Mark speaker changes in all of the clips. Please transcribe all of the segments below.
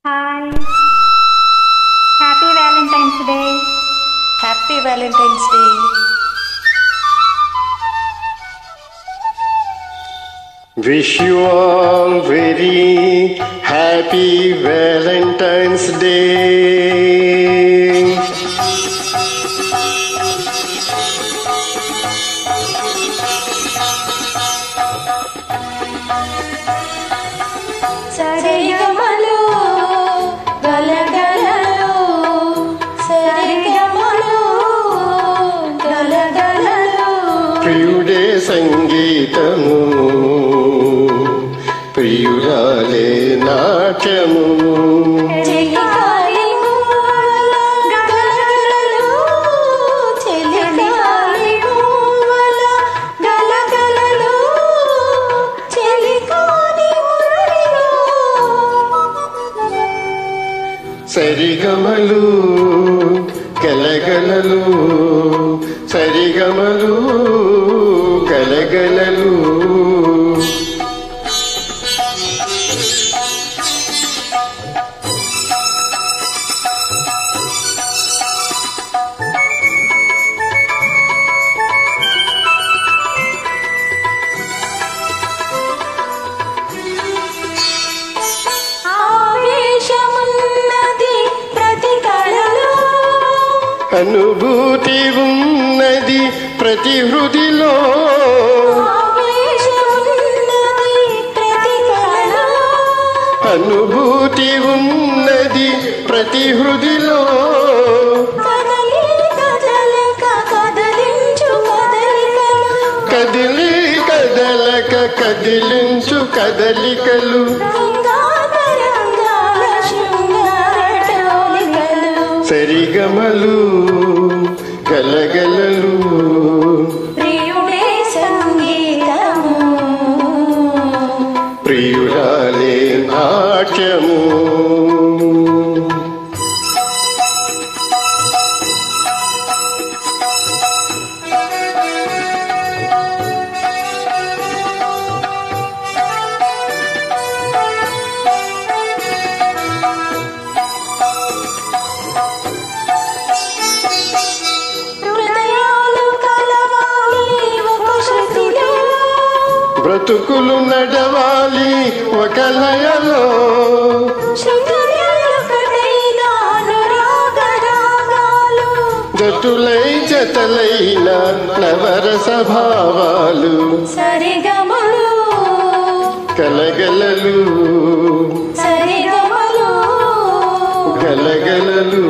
Speaker 1: Hi happy Valentine's Day
Speaker 2: happy Valentine's Day
Speaker 3: Wish you all very happy Valentine's Day.
Speaker 2: సరిగమలు గలగలలు సరిగమలు గలగలలు
Speaker 3: ప్రియుడే సంగీతము ప్రియురాలే నాట్యము
Speaker 2: చెలికాలి మూవల గలగలలు చెలికాలి మూవల గలగలలు చెలికాలి మురళిలో
Speaker 3: సరిగమలు గలగలలు సరిగమలు గలగలలు
Speaker 2: ఆవేశమున్నది ప్రతి కళలో
Speaker 3: అనుభూతి ఉన్నది ప్రతి హృదిలో
Speaker 2: ఆవేశమున్నది ప్రతి కళలో
Speaker 3: అనుభూతి ఉన్నది ప్రతి హృదిలో
Speaker 2: కదలి కదలక కదలించు కదలికలు
Speaker 3: కదిలి కదలక కదిలించు కదలికలు
Speaker 2: గంగాధరంగాల శృంగార డోలికలు
Speaker 3: సరిగమలు గలగలలు
Speaker 2: ప్రియుడే సంగీతము
Speaker 3: ప్రియురాలే నాట్యము
Speaker 2: హృదయాలు కలవాలి ఒక శృతిలో
Speaker 3: బ్రతుకులు నడవాలి ఒక లయలో
Speaker 2: శృతులొకటైన అనురాగ రాగాలు
Speaker 3: జటులై జతలైన నవరస భావాలు
Speaker 2: సరిగమలు
Speaker 3: కలగలలు
Speaker 2: సరిగమలు
Speaker 3: గలగలలు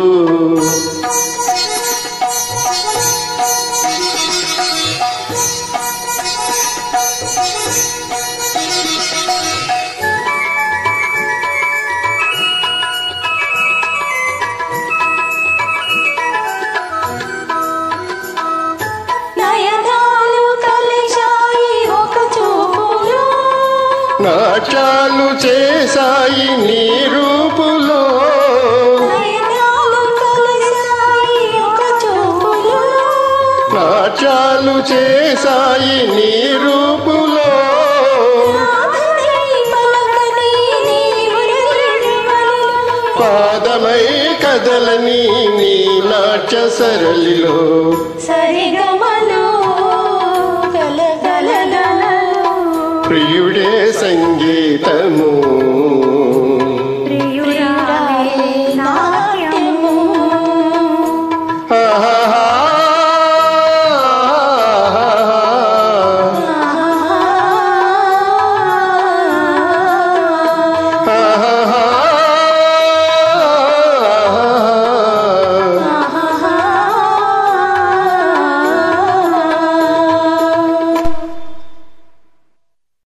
Speaker 2: నయనాలు కలిశాయి ఒక చూపులో
Speaker 3: నాట్యాలు చేశాయి నీ రూపులో
Speaker 2: నయనాలు కలిశాయి ఒక చూపులో
Speaker 3: నాట్యాలు చేశాయి నీ రూపులో
Speaker 2: నాథని పలకని నీ మురళి వలిలో
Speaker 3: పాదమై కదలని నీ నాట్య సరళిలో
Speaker 2: సరిగమలు గలగలగలలు
Speaker 3: ప్రియుడే సంగీతము